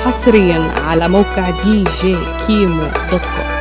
حصريا على موقع دي جي كيمو دوت كوم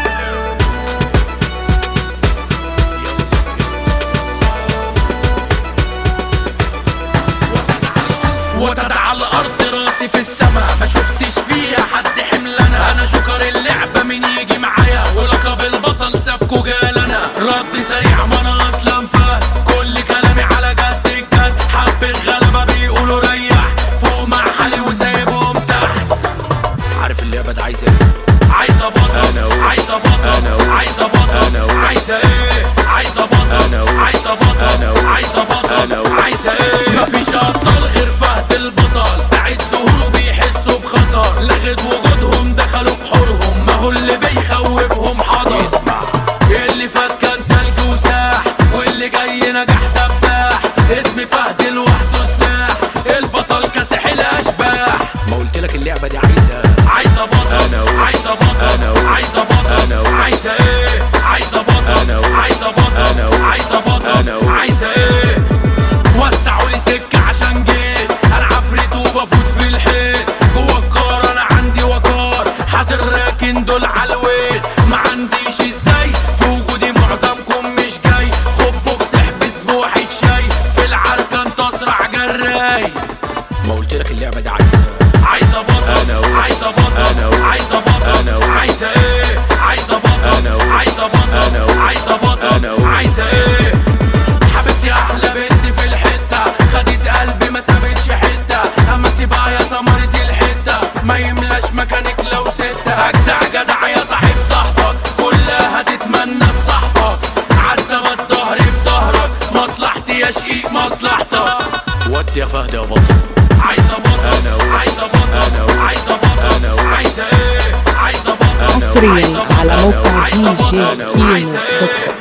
وتدع على الارض راسي في السما ما شفتش فيها حد حملنا انا شكر اللعبه مين يجي معايا ولقب البطل سابكو جالنا رد سريع ما انا اصلا فات كل كلامي على جد الجد حب الغلبه بيقولوا ريح فوق مع حالي وسايبهم تحت عارف اللعبه ده عايزه ايه عايزه بطل عايزه بطل عايزه بطل عايزه ايه عايزه بطل عايزه بطل عايزه بطل عايزه ايه مفيش ابطال غير فهد البطل ساعة ظهوره بيحسوا بخطر لغت وجودهم دخلوا بحورهم ما هو اللي بيخوفهم حضر اسمع اللي فات كان تلج وساح واللي جاي نجاح دباح اسم فهد لوحده سلاح البطل كاسح الاشباح ما قلت لك اللعبه دي عايزه عايزه بطل عايزه بطل عايزه بطل عايزه ايه عايزه بطل عايزه بطل عايزه بطل عايزه ايه وسعوا لي سكه عشان جيت انا عفريت وبفوت في الحيط جوه الكار انا عندي وقار حاضر راكن دول على الويل ما عنديش ازاي في وجودي معظمكم مش جاي خد بوكس احبس بواحد شاي في العركه انت اسرع جراي ما قلت لك اللعبه دي عايزه عايزه بطل عايزه بطل عايزه بطل عايزه ايه عايزه بطل عايزه بطل عايزه بطل عايزه ايه حبيبتي احلى بنت في الحته خدت قلبي ما سابتش حته اما تبقى يا سمرة الحته ما يملاش مكانك لو ستة اجدع جدع يا صاحب صاحبك كلها تتمنى بصاحبك عزم الظهر بظهرك مصلحتي يا شقيق مصلحتك ودي يا فهد يا بطل عايزه بطل عايزه بطل عايزه بطل عايزه ايه عايزه بطل حصرياً عايزة على بطل، موقع عايزة DJ بطل، كيمو عايزة دوت ايه